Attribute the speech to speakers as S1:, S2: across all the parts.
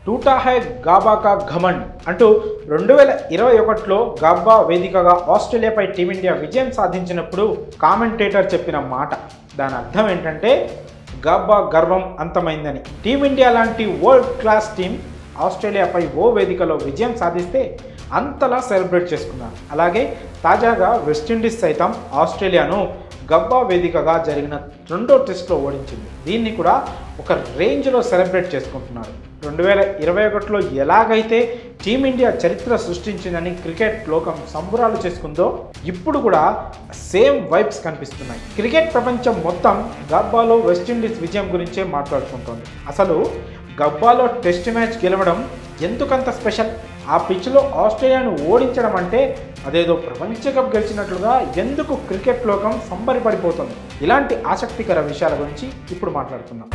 S1: టూటా high GABA కా ఘమన్ అంటూ రెండు వేల ఇరవై ఒకటిలో గాబా వేదికగా ఆస్ట్రేలియాపై టీమిండియా విజయం సాధించినప్పుడు కామెంటేటర్ చెప్పిన మాట దాని అర్థం ఏంటంటే గాబా గర్వం అంతమైందని టీమిండియా లాంటి వరల్డ్ క్లాస్ టీం ఆస్ట్రేలియాపై ఓ వేదికలో విజయం సాధిస్తే అంతలా సెలబ్రేట్ చేసుకున్నారు అలాగే తాజాగా వెస్టిండీస్ సైతం ఆస్ట్రేలియాను గబ్బా వేదికగా జరిగిన రెండో టెస్ట్లో ఓడించింది దీన్ని కూడా ఒక రేంజ్లో సెలబ్రేట్ చేసుకుంటున్నారు రెండు వేల ఇరవై ఒకటిలో ఎలాగైతే టీమిండియా చరిత్ర సృష్టించిందని క్రికెట్ లోకం సంబురాలు చేసుకుందో ఇప్పుడు కూడా సేమ్ వైబ్స్ కనిపిస్తున్నాయి క్రికెట్ ప్రపంచం మొత్తం గబ్బాలో వెస్టిండీస్ విజయం గురించే మాట్లాడుకుంటోంది అసలు గబ్బాలో టెస్ట్ మ్యాచ్ గెలవడం ఎందుకంత స్పెషల్ ఆ పిచ్లో ఆస్ట్రేలియాను ఓడించడం అంటే అదేదో ప్రపంచ కప్ గెలిచినట్లుగా ఎందుకు క్రికెట్ లోకం సంబరపడిపోతుంది ఇలాంటి ఆసక్తికర విషయాల గురించి ఇప్పుడు మాట్లాడుకుందాం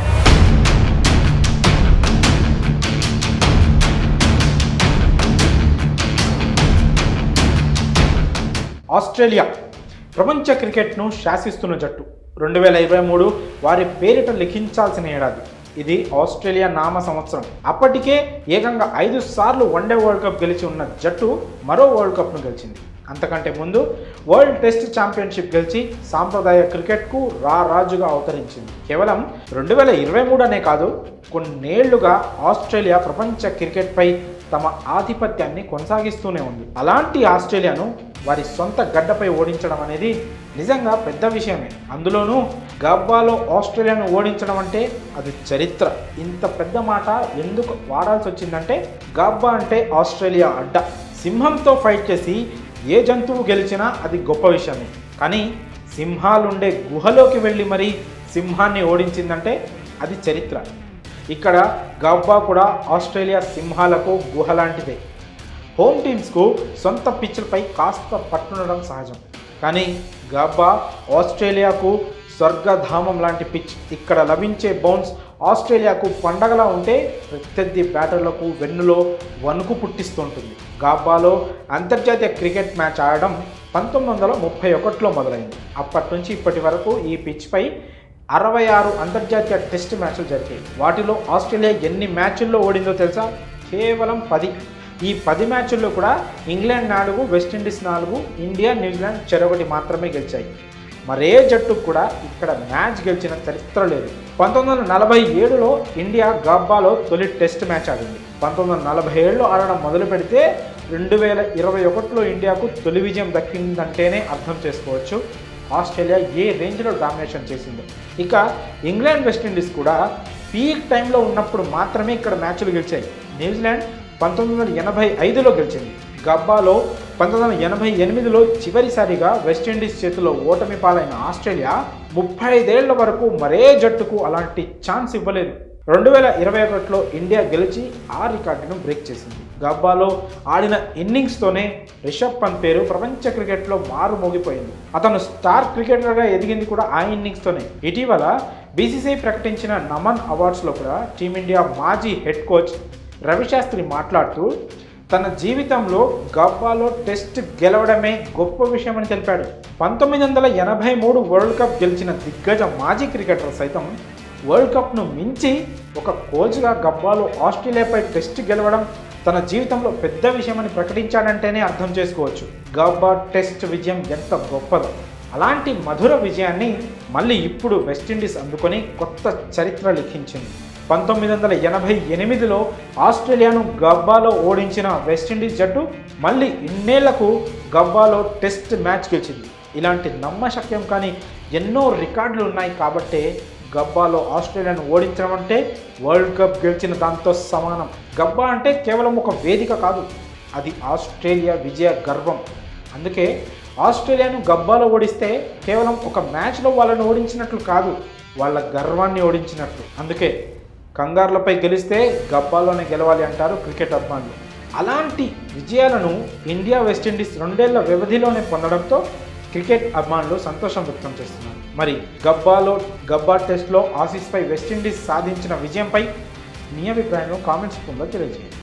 S1: ఆస్ట్రేలియా ప్రపంచ క్రికెట్ను శాసిస్తున్న జట్టు రెండు వేల ఇరవై మూడు వారి పేరిట లిఖించాల్సిన ఏడాది ఇది ఆస్ట్రేలియా నామ సంవత్సరం అప్పటికే ఏకంగా ఐదు సార్లు వన్డే వరల్డ్ కప్ గెలిచి ఉన్న జట్టు మరో వరల్డ్ కప్ను గెలిచింది అంతకంటే ముందు వరల్డ్ టెస్ట్ ఛాంపియన్షిప్ గెలిచి సాంప్రదాయ క్రికెట్కు రా రాజుగా అవతరించింది కేవలం రెండు వేల ఇరవై మూడు అనే కాదు కొన్నేళ్లుగా ఆస్ట్రేలియా ప్రపంచ క్రికెట్పై తమ ఆధిపత్యాన్ని కొనసాగిస్తూనే ఉంది అలాంటి ఆస్ట్రేలియాను వారి సొంత గడ్డపై ఓడించడం అనేది నిజంగా పెద్ద విషయమే అందులోనూ గబ్బాలో ఆస్ట్రేలియాను ఓడించడం అంటే అది చరిత్ర ఇంత పెద్ద మాట ఎందుకు వాడాల్సి వచ్చిందంటే గబ్బా అంటే ఆస్ట్రేలియా అడ్డ సింహంతో ఫైట్ చేసి ఏ జంతువు గెలిచినా అది గొప్ప విషయమే కానీ సింహాలుండే గుహలోకి వెళ్ళి మరీ సింహాన్ని ఓడించిందంటే అది చరిత్ర ఇక్కడ గబ్బా కూడా ఆస్ట్రేలియా సింహాలకు గుహ లాంటిదే హోమ్ టీమ్స్కు సొంత పిచ్లపై కాస్త పట్టుండడం సహజం కానీ గబ్బా ఆస్ట్రేలియాకు స్వర్గధామం లాంటి పిచ్ ఇక్కడ లభించే బౌన్స్ ఆస్ట్రేలియాకు పండగలా ఉంటే ప్రత్యర్థి బ్యాటర్లకు వెన్నులో వణుకు పుట్టిస్తుంటుంది గాబాలో అంతర్జాతీయ క్రికెట్ మ్యాచ్ ఆడడం పంతొమ్మిది వందల ముప్పై ఒకటిలో మొదలైంది అప్పటి నుంచి ఇప్పటి వరకు ఈ పిచ్పై అరవై ఆరు అంతర్జాతీయ టెస్ట్ మ్యాచ్లు జరిగాయి వాటిలో ఆస్ట్రేలియా ఎన్ని మ్యాచ్ల్లో ఓడిందో తెలుసా కేవలం పది ఈ పది మ్యాచ్ల్లో కూడా ఇంగ్లాండ్ నాలుగు వెస్టిండీస్ నాలుగు ఇండియా న్యూజిలాండ్ చెరొకటి మాత్రమే గెలిచాయి మరే జట్టుకు కూడా ఇక్కడ మ్యాచ్ గెలిచిన చరిత్ర లేదు పంతొమ్మిది వందల నలభై ఏడులో ఇండియా గబ్బాలో తొలి టెస్ట్ మ్యాచ్ ఆడింది పంతొమ్మిది వందల నలభై ఏడులో ఆడడం మొదలు పెడితే రెండు వేల ఇరవై ఒకటిలో ఇండియాకు తొలి విజయం దక్కిందంటేనే అర్థం చేసుకోవచ్చు ఆస్ట్రేలియా ఏ రేంజ్లో డామినేషన్ చేసిందో ఇక ఇంగ్లాండ్ వెస్టిండీస్ కూడా పీక్ టైంలో ఉన్నప్పుడు మాత్రమే ఇక్కడ మ్యాచ్లు గెలిచాయి న్యూజిలాండ్ పంతొమ్మిది వందల ఎనభై ఐదులో గెలిచింది గబ్బాలో పంతొమ్మిది వందల ఎనభై ఎనిమిదిలో చివరిసారిగా వెస్టిండీస్ చేతిలో ఓటమి పాలైన ఆస్ట్రేలియా ముప్పై ఐదేళ్ల వరకు మరే జట్టుకు అలాంటి ఛాన్స్ ఇవ్వలేదు రెండు వేల ఇరవై ఒకటిలో ఇండియా గెలిచి ఆ రికార్డును బ్రేక్ చేసింది గబ్బాలో ఆడిన ఇన్నింగ్స్తోనే రిషబ్ పంత్ పేరు ప్రపంచ క్రికెట్లో మారు మోగిపోయింది అతను స్టార్ క్రికెటర్గా ఎదిగింది కూడా ఆ ఇన్నింగ్స్తోనే ఇటీవల బీసీసీఐ ప్రకటించిన నమన్ అవార్డ్స్లో కూడా టీమిండియా మాజీ హెడ్ కోచ్ రవిశాస్త్రి మాట్లాడుతూ తన జీవితంలో గబ్బాలో టెస్ట్ గెలవడమే గొప్ప విషయమని తెలిపాడు పంతొమ్మిది వందల ఎనభై మూడు వరల్డ్ కప్ గెలిచిన దిగ్గజ మాజీ క్రికెటర్ సైతం వరల్డ్ కప్ను మించి ఒక కోచ్గా గబ్బాలో ఆస్ట్రేలియాపై టెస్ట్ గెలవడం తన జీవితంలో పెద్ద విషయమని ప్రకటించాడంటేనే అర్థం చేసుకోవచ్చు గబ్బా టెస్ట్ విజయం ఎంత గొప్పదో అలాంటి మధుర విజయాన్ని మళ్ళీ ఇప్పుడు వెస్టిండీస్ అందుకొని కొత్త చరిత్ర లిఖించింది పంతొమ్మిది వందల ఎనభై ఎనిమిదిలో ఆస్ట్రేలియాను గబ్బాలో ఓడించిన వెస్టిండీస్ జట్టు మళ్ళీ ఇన్నేళ్లకు గబ్బాలో టెస్ట్ మ్యాచ్ గెలిచింది ఇలాంటి నమ్మశక్యం కానీ ఎన్నో రికార్డులు ఉన్నాయి కాబట్టే గబ్బాలో ఆస్ట్రేలియాను ఓడించడం అంటే వరల్డ్ కప్ గెలిచిన దాంతో సమానం గబ్బా అంటే కేవలం ఒక వేదిక కాదు అది ఆస్ట్రేలియా విజయ గర్వం అందుకే ఆస్ట్రేలియాను గబ్బాలో ఓడిస్తే కేవలం ఒక మ్యాచ్లో వాళ్ళని ఓడించినట్లు కాదు వాళ్ళ గర్వాన్ని ఓడించినట్లు అందుకే కంగారులపై గెలిస్తే గబ్బాలోనే గెలవాలి అంటారు క్రికెట్ అభిమానులు అలాంటి విజయాలను ఇండియా వెస్టిండీస్ రెండేళ్ల వ్యవధిలోనే పొందడంతో క్రికెట్ అభిమానులు సంతోషం వ్యక్తం చేస్తున్నారు మరి గబ్బాలో గబ్బా టెస్ట్లో ఆసీస్పై వెస్టిండీస్ సాధించిన విజయంపై మీ అభిప్రాయం కామెంట్స్ రూపంలో తెలియజేయండి